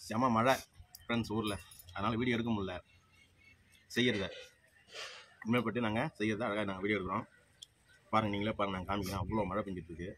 செம மழை ஃப்ரெண்ட்ஸ் ஊரில் அதனால் வீடியோ எடுக்க முடியல செய்யறத உண்மைப்பட்டு நாங்கள் செய்யறத அழகாக நாங்கள் வீடியோ எடுக்கிறோம் பாருங்கள் நீங்களே பாருங்கள் நாங்கள் காமிக்கிறோம் அவ்வளோ மழை பெஞ்சிட்டு இருக்கு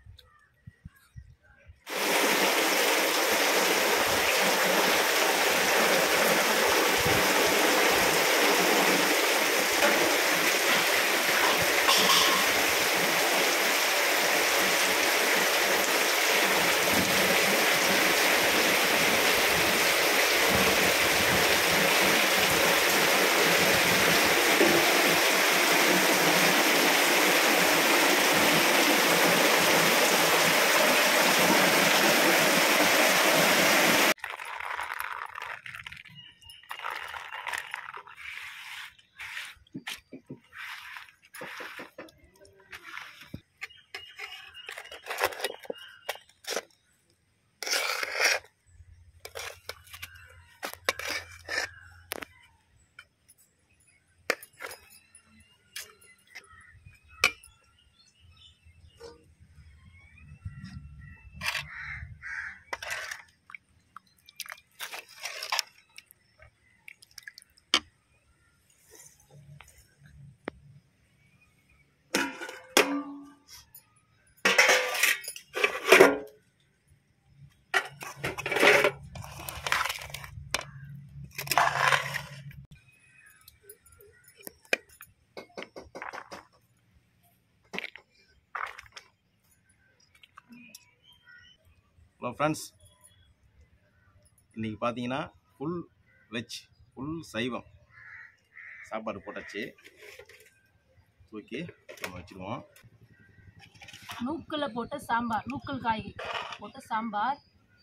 ஹலோ ஃப்ரெண்ட்ஸ் இன்றைக்கி பார்த்தீங்கன்னா ஃபுல் வெஜ் ஃபுல் சைவம் சாப்பாடு போட்டாச்சு தூக்கி நம்ம வச்சுருவோம் நூக்கல்ல போட்ட சாம்பார் நூக்கல் காய் போட்ட சாம்பார்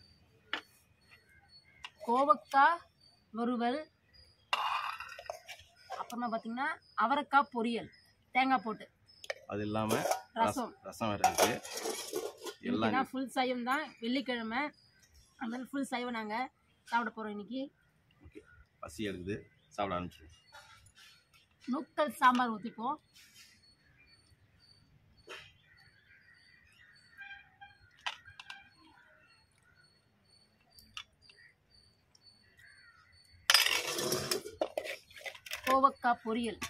கோவக்காய் வறுவல் அப்புறமா பார்த்தீங்கன்னா அவரைக்காய் பொரியல் தேங்காய் போட்டு அது இல்லாமல் ரசம் ரசம் வேறு இருக்குது எல்லாம் இன்னைக்கு ஃபுல் சைவம் தான் வெள்ளிக்கிழமை அதனால ஃபுல் சைவம் நாங்கள் சாப்பிட போகிறோம் இன்னைக்கு ஓகே பசி எடுக்குது சாப்பிட ஆரம்பிச்சிடுவோம் நூக்கல் சாம்பார் ஊற்றிப்போம் கோவக்காய் பொரியல்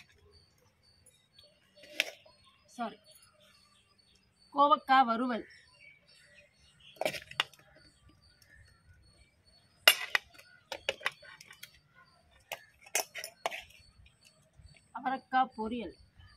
சாரி கோவக்காய் வறுவல் அவரைக்காய் பொரியல்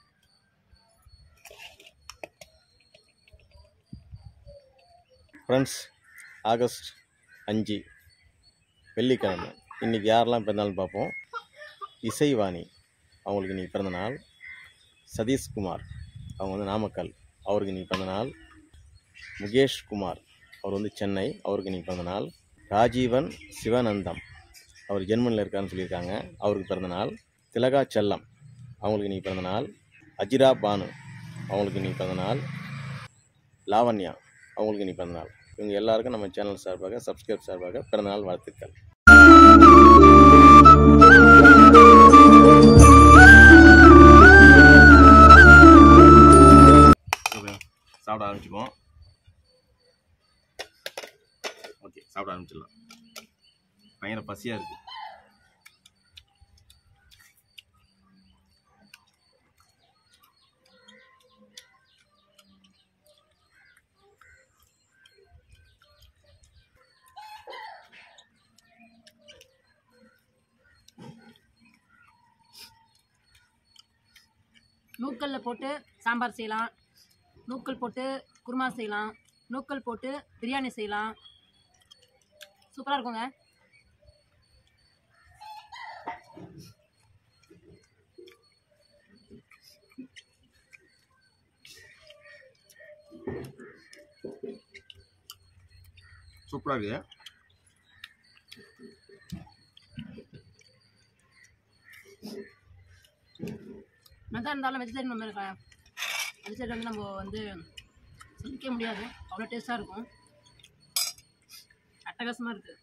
ஃப்ரெண்ட்ஸ் ஆகஸ்ட் அஞ்சு வெள்ளிக்கிழமை இன்றைக்கி யாரெல்லாம் பிறந்தாலும் பார்ப்போம் இசைவாணி அவங்களுக்கு இன்றைக்கி பிறந்த நாள் சதீஷ்குமார் அவங்க வந்து நாமக்கல் அவருக்கு இன்றைக்கி பிறந்த நாள் முகேஷ் குமார் அவர் வந்து சென்னை அவருக்கு இன்றைக்கி பிறந்த நாள் ராஜீவன் சிவானந்தம் அவர் ஜெர்மனியில் இருக்காருன்னு சொல்லியிருக்காங்க அவருக்கு பிறந்த நாள் திலகா செல்லம் அவங்களுக்கு இன்றைக்கி பிறந்த நாள் அஜிரா பானு அவங்களுக்கு இன்றைக்கி பிறந்த நாள் லாவண்யா அவங்களுக்கு இனி பிறந்தநாள் இவங்க எல்லாருக்கும் நம்ம சேனல் சார்பாக சப்ஸ்கிரைப் சார்பாக பிறந்தநாள் வாழ்த்துக்கள் சாப்பிட ஆரம்பிச்சுக்குவோம் ஓகே சாப்பிட ஆரம்பிச்சிடலாம் பயங்கர பசியாக இருக்குது நூக்கல்ல போட்டு சாம்பார் செய்யலாம் நூக்கல் போட்டு குருமா செய்யலாம் நூக்கல் போட்டு பிரியாணி செய்யலாம் சூப்பராக இருக்குங்க சூப்பராக இருக்குது என்னதான் இருந்தாலும் வெஜிடேரியன் நம்ம இருக்கா வெஜிடேரியன் வந்து நம்ம வந்து சொல்லிக்க முடியாது அவ்வளோ டேஸ்ட்டாக இருக்கும் அட்டகாசமாக இருக்குது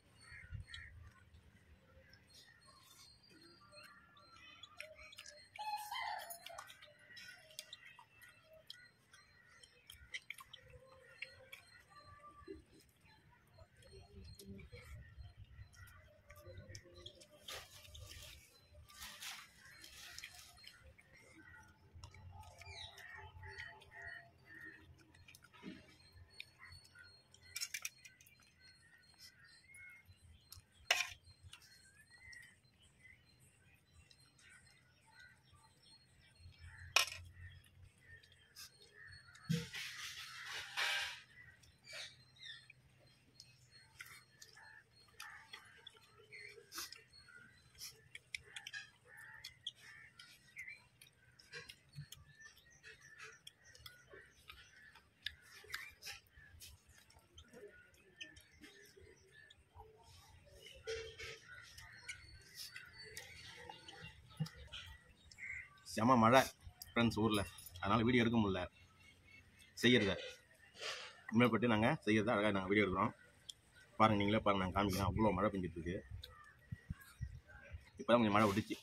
செம மழை ஃப்ரெண்ட்ஸ் ஊரில் அதனால் வீடியோ எடுக்க முடியல செய்கிறத உண்மைப்பட்டு நாங்கள் செய்கிறத அழகாக நாங்கள் வீடியோ எடுக்கிறோம் பாருங்கள் நீங்களே பாருங்கள் நாங்கள் காமிக்கிறோம் அவ்வளோ மழை பெஞ்சிட்டு இருக்கு இப்போ தான் கொஞ்சம் மழை விட்டுச்சு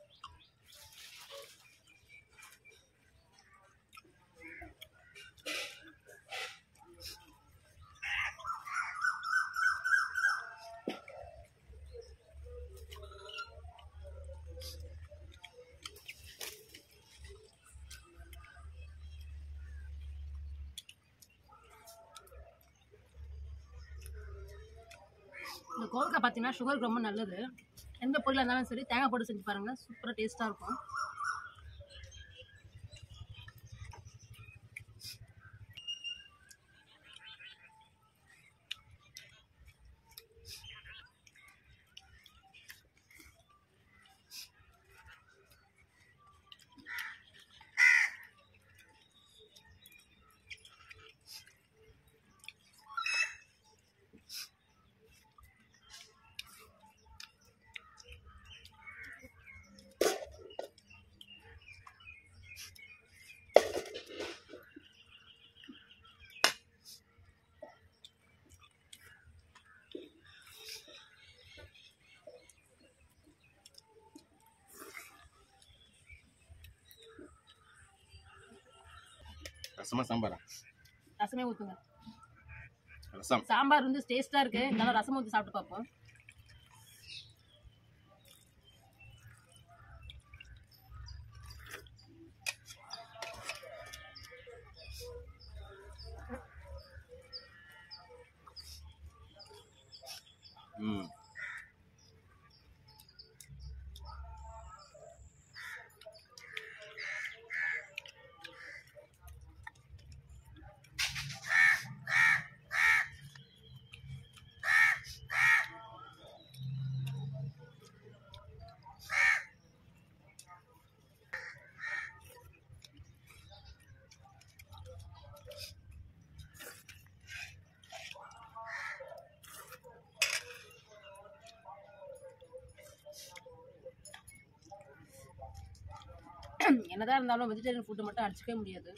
இந்த கோவக்காய் பார்த்தீங்கன்னா சுகருக்கு ரொம்ப நல்லது எந்த பொருளாக இருந்தாலும் சரி தேங்காய் போட்டு செஞ்சு பாருங்க சூப்பராக டேஸ்ட்டாக இருக்கும் ரசமா சாம்பாரா ரசமே ஊற்றுங்க ரசம் சாம்பார் வந்து டேஸ்ட்டாக இருக்குது நல்லா ரசம் ஊற்றி சாப்பிட்டு பார்ப்போம் ம் என்னதான் இருந்தாலும் வெஜிடேரியன் ஃபுட்டு மட்டும் அடிச்சுக்கவே முடியாது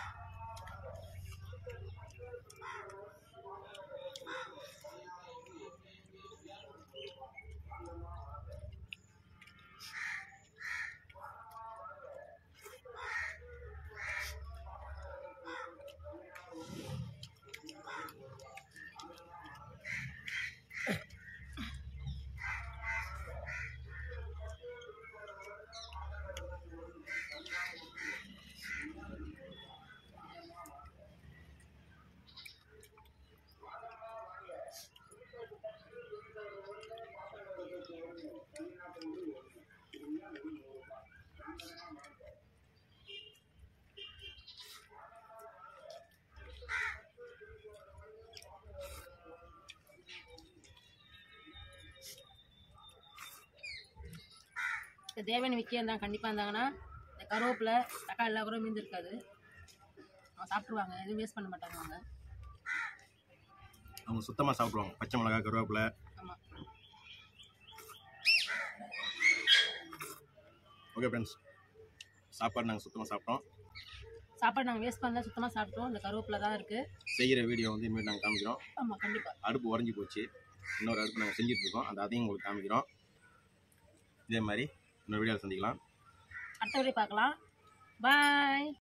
இந்த தேவையான விக்கியம் இருந்தாங்க கண்டிப்பாக இருந்தாங்கன்னா இந்த கருவேப்பிலை தக்காளி எல்லாம் கூட மீந்திருக்காது அவங்க சாப்பிட்ருவாங்க எதுவும் வேஸ்ட் பண்ண மாட்டாங்க அவங்க அவங்க சுத்தமாக சாப்பிடுவாங்க பச்சை மிளகா கருவேப்பிலை ஆமாம் ஓகே ஃப்ரெண்ட்ஸ் சாப்பாடு நாங்கள் சுத்தமாக சாப்பிட்டோம் சாப்பாடு நாங்கள் வேஸ்ட் பண்ணல சுத்தமாக சாப்பிட்டோம் இந்த கருவேப்பிலை தான் இருக்குது செய்கிற வீடியோ வந்து இனிமேல் நாங்கள் காமிக்கிறோம் ஆமாம் கண்டிப்பாக அடுப்பு உறைஞ்சி போச்சு இன்னொரு அடுப்பு நாங்கள் செஞ்சுட்டு இருக்கோம் அந்த அதையும் உங்களுக்கு காமிக்கிறோம் இதே மாதிரி இன்னொரு வீடியோவில் சந்திக்கலாம் அடுத்த வீடியோ பார்க்கலாம் பாய்